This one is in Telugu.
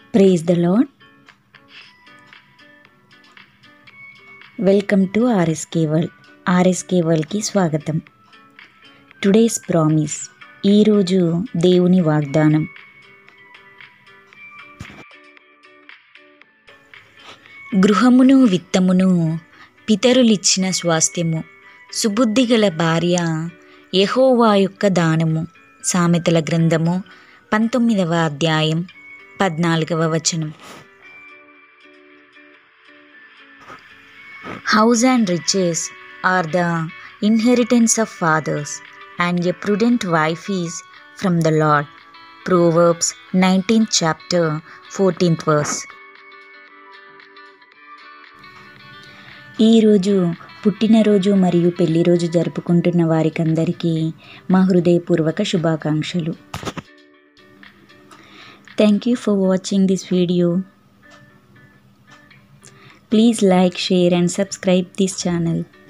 praise the Lord welcome to RSK world RSK వరల్డ్కి స్వాగతం టుడేస్ ప్రామిస్ ఈరోజు దేవుని వాగ్దానం గృహమును విత్తమును పితరులిచ్చిన స్వాస్థ్యము సుబుద్ధి గల భార్య యెహోవా యొక్క దానము సామెతల గ్రంథము పంతొమ్మిదవ అధ్యాయం పద్నాలుగవ వచనం house and riches are the inheritance of fathers and a prudent wife is from the Lord Proverbs nineteenth chapter fourteenth verse ఈరోజు పుట్టినరోజు మరియు పెళ్లి రోజు జరుపుకుంటున్న వారికందరికీ మా హృదయపూర్వక శుభాకాంక్షలు thank you for watching this video please like share and subscribe this channel